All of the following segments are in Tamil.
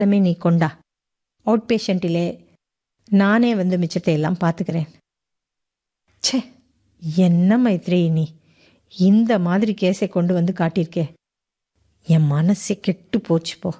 எல்லாமே நீ கொண்டா அவுட் பேஷண்ட்டிலே நானே வந்து மிச்சத்தை எல்லாம் பார்த்துக்கிறேன் ச்சே என்ன மைத்ரே நீ இந்த மாதிரி கேஸை கொண்டு வந்து காட்டியிருக்கே என் மனசே கெட்டு போச்சு போ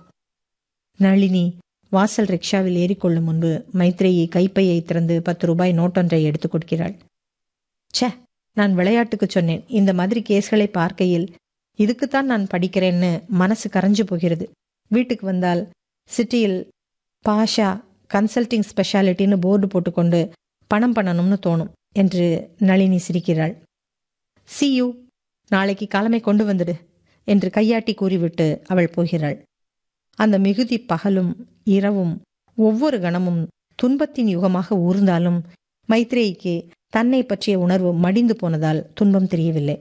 நளினி வாசல் ரிக்ஷாவில் ஏறிக்கொள்ளும் முன்பு மைத்ரேயி கைப்பையை திறந்து பத்து ரூபாய் நோட்டொன்றை எடுத்து கொடுக்கிறாள் ச்சே நான் விளையாட்டுக்கு சொன்னேன் இந்த மாதிரி கேஸ்களை பார்க்கையில் இதுக்குத்தான் நான் படிக்கிறேன்னு மனசு கரைஞ்சு போகிறது வீட்டுக்கு வந்தால் சிட்டியில் பாஷா கன்சல்டிங் ஸ்பெஷாலிட்டின்னு போர்டு போட்டுக்கொண்டு பணம் பண்ணணும்னு தோணும் என்று நளினி சிரிக்கிறாள் சி யூ நாளைக்கு காலமே கொண்டு வந்துடு என்று கையாட்டி கூறிவிட்டு அவள் போகிறாள் அந்த மிகுதி பகலும் இரவும் ஒவ்வொரு கணமும் துன்பத்தின் யுகமாக ஊர்ந்தாலும் மைத்ரேயிக்கு தன்னை பற்றிய உணர்வு மடிந்து போனதால் துன்பம் தெரியவில்லை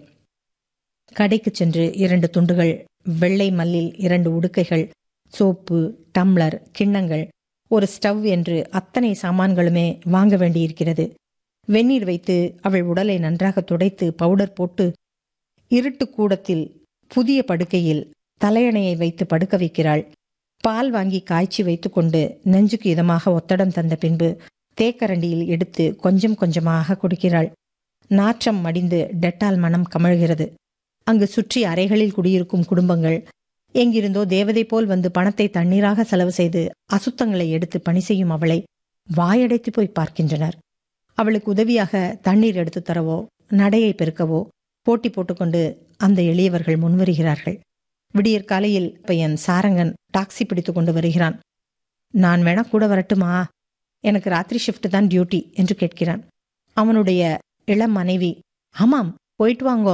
கடைக்கு சென்று இரண்டு துண்டுகள் வெள்ளை மல்லில் இரண்டு உடுக்கைகள் சோப்பு டம்ளர் கிண்ணங்கள் ஒரு ஸ்டவ் என்று அத்தனை சாமான்களுமே வாங்க வேண்டியிருக்கிறது வெந்நீர் வைத்து அவள் உடலை நன்றாக துடைத்து பவுடர் போட்டு இருட்டு கூடத்தில் புதிய படுக்கையில் தலையணையை வைத்து படுக்க வைக்கிறாள் பால் வாங்கி காய்ச்சி வைத்துக்கொண்டு நெஞ்சுக்கு இதமாக ஒத்தடம் தந்த பின்பு தேக்கரண்டியில் எடுத்து கொஞ்சம் கொஞ்சமாக குடிக்கிறாள் நாற்றம் மடிந்து டெட்டால் மனம் கமழ்கிறது அங்கு சுற்றி அறைகளில் குடியிருக்கும் குடும்பங்கள் எங்கிருந்தோ தேவதை போல் வந்து பணத்தை தண்ணீராக செலவு செய்து அசுத்தங்களை எடுத்து பணி செய்யும் அவளை வாயடைத்து போய் பார்க்கின்றனர் அவளுக்கு உதவியாக தண்ணீர் எடுத்து தரவோ நடையை பெருக்கவோ போட்டி போட்டுக்கொண்டு அந்த எளியவர்கள் முன்வருகிறார்கள் விடியற் காலையில் பையன் சாரங்கன் டாக்ஸி பிடித்து கொண்டு வருகிறான் நான் வேணா கூட வரட்டுமா எனக்கு ராத்திரி ஷிஃப்ட் தான் டியூட்டி என்று கேட்கிறான் அவனுடைய இளம் மனைவி ஆமாம் போயிட்டு வாங்கோ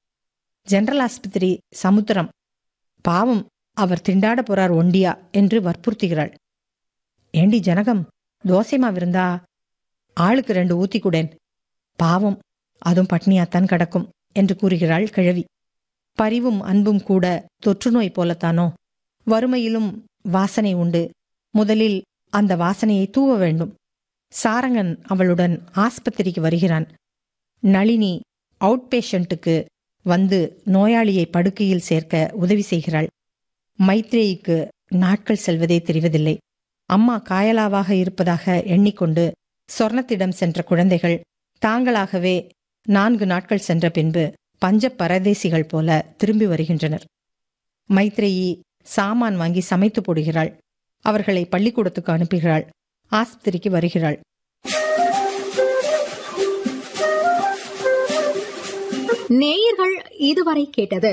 ஜெனரல் ஆஸ்பத்திரி சமுத்திரம் பாவம் அவர் திண்டாட போறார் ஒண்டியா என்று வற்புறுத்துகிறாள் ஏண்டி ஜனகம் தோசை மாவிருந்தா ஆளுக்கு ரெண்டு ஊத்தி கூடேன் பாவம் அதுவும் பட்னியாத்தான் கிடக்கும் என்று கூறுகிறாள் கிழவி பரிவும் அன்பும் கூட தொற்றுநோய் போலத்தானோ வறுமையிலும் வாசனை உண்டு முதலில் அந்த வாசனையை தூவ வேண்டும் சாரங்கன் அவளுடன் ஆஸ்பத்திரிக்கு வருகிறான் நளினி அவுட் பேஷண்ட்டுக்கு வந்து நோயாளியை படுக்கையில் சேர்க்க உதவி செய்கிறாள் மைத்ரேயிக்கு நாட்கள் செல்வதே தெரிவதில்லை அம்மா காயலாவாக இருப்பதாக எண்ணிக்கொண்டு சொர்ணத்திடம் சென்ற குழந்தைகள் தாங்களாகவே நான்கு நாட்கள் சென்ற பின்பு பஞ்ச பரதேசிகள் போல திரும்பி வருகின்றனர் மைத்ரேயி சாமான் வாங்கி சமைத்து போடுகிறாள் அவர்களை பள்ளிக்கூடத்துக்கு அனுப்புகிறாள் ஆஸ்பத்திரிக்கு வருகிறாள் நேயர்கள் இதுவரை கேட்டது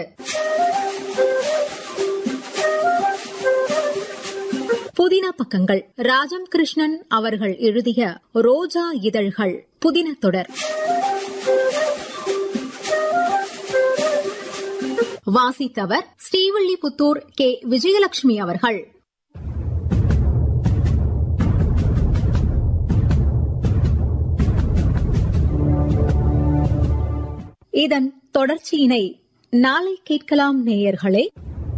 புதின பக்கங்கள் ராஜம் கிருஷ்ணன் அவர்கள் எழுதிய ரோஜா இதழ்கள் புதின தொடர் வாசித்தவர் ஸ்ரீவில்லிபுத்தூர் கே விஜயலட்சுமி அவர்கள் இதன் தொடர்ச்சியினை நாளை கேட்கலாம் நேயர்களே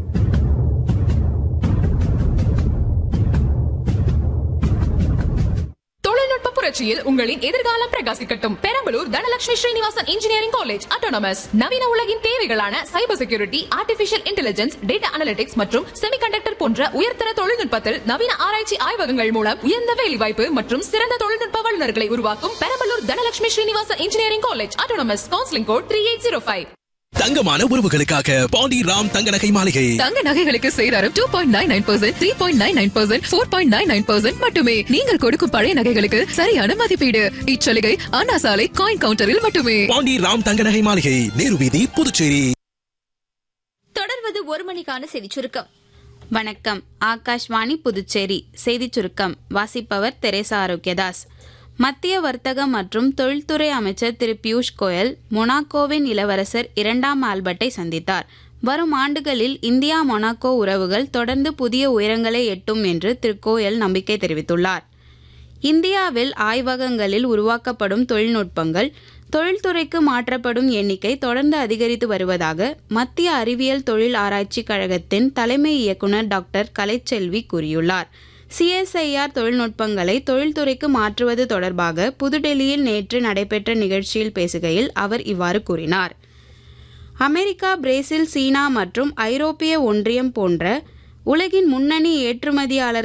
தொழில்நுட்ப புரட்சியில் உங்களின் எதிர்காலம் பிரகாசிக்கட்டும் Perambalur Dhanalakshmi Srinivasan engineering college autonomous நவீன உலகின் தேவைகளான cyber security artificial intelligence data analytics மற்றும் செமிகண்டக்டர் போன்ற உயர்தர தொழில்நுட்பத்தில் நவீன ஆராய்ச்சி ஆய்வகங்கள் மூலம் உயர்ந்த வேலைவாய்ப்பு மற்றும் சிறந்த தொழில்நுட்ப வல்லுநர்களை உருவாக்கும் Perambalur Dhanalakshmi Srinivasan engineering college autonomous counselling code three eight zero five தங்கமான உறவுகளுக்காக பாண்டி ராம் தங்க நகை மாளிகை தங்க நகைகளுக்கு சேதாரம் two point nine nine percent three point nine nine percent four point nine nine percent மட்டுமே நீங்கள் கொடுக்கும் பழைய நகைகளுக்கு சரியான மதிப்பீடு இச்சலுகை அண்ணா சாலை காயின் கவுண்டரில் மட்டுமே பாண்டி ராம் தங்க நகை மாளிகை நேரு வீதி புதுச்சேரி தொடர்வது ஒரு மணிக்கான செய்தி சுருக்கம் வணக்கம் ஆகாஷ்வாணி புதுச்சேரி செய்திச் சுருக்கம் வாசிப்பவர் தெரேசா ஆரோக்கியதாஸ் மத்திய வர்த்தக மற்றும் தொழில்துறை அமைச்சர் திரு பியூஷ் கோயல் மொனாக்கோவின் இளவரசர் இரண்டாம் ஆல்பர்ட்டை சந்தித்தார் வரும் ஆண்டுகளில் இந்தியா மொனாக்கோ உறவுகள் தொடர்ந்து புதிய உயரங்களை எட்டும் என்று திரு கோயல் நம்பிக்கை தெரிவித்துள்ளார் இந்தியாவில் ஆய்வகங்களில் உருவாக்கப்படும் தொழில்நுட்பங்கள் தொழில்துறைக்கு மாற்றப்படும் எண்ணிக்கை தொடர்ந்து அதிகரித்து வருவதாக மத்திய அறிவியல் தொழில் ஆராய்ச்சி கழகத்தின் தலைமை இயக்குநர் டாக்டர் கலைச்செல்வி கூறியுள்ளார் சிஎஸ்ஐஆர் தொழில்நுட்பங்களை தொழில்துறைக்கு மாற்றுவது தொடர்பாக புதுடெல்லியில் நேற்று நடைபெற்ற நிகழ்ச்சியில் பேசுகையில் அவர் இவ்வாறு கூறினார் அமெரிக்கா பிரேசில் சீனா மற்றும் ஐரோப்பிய ஒன்றியம் போன்ற உலகின் முன்னணி ஏற்றுமதியாளர்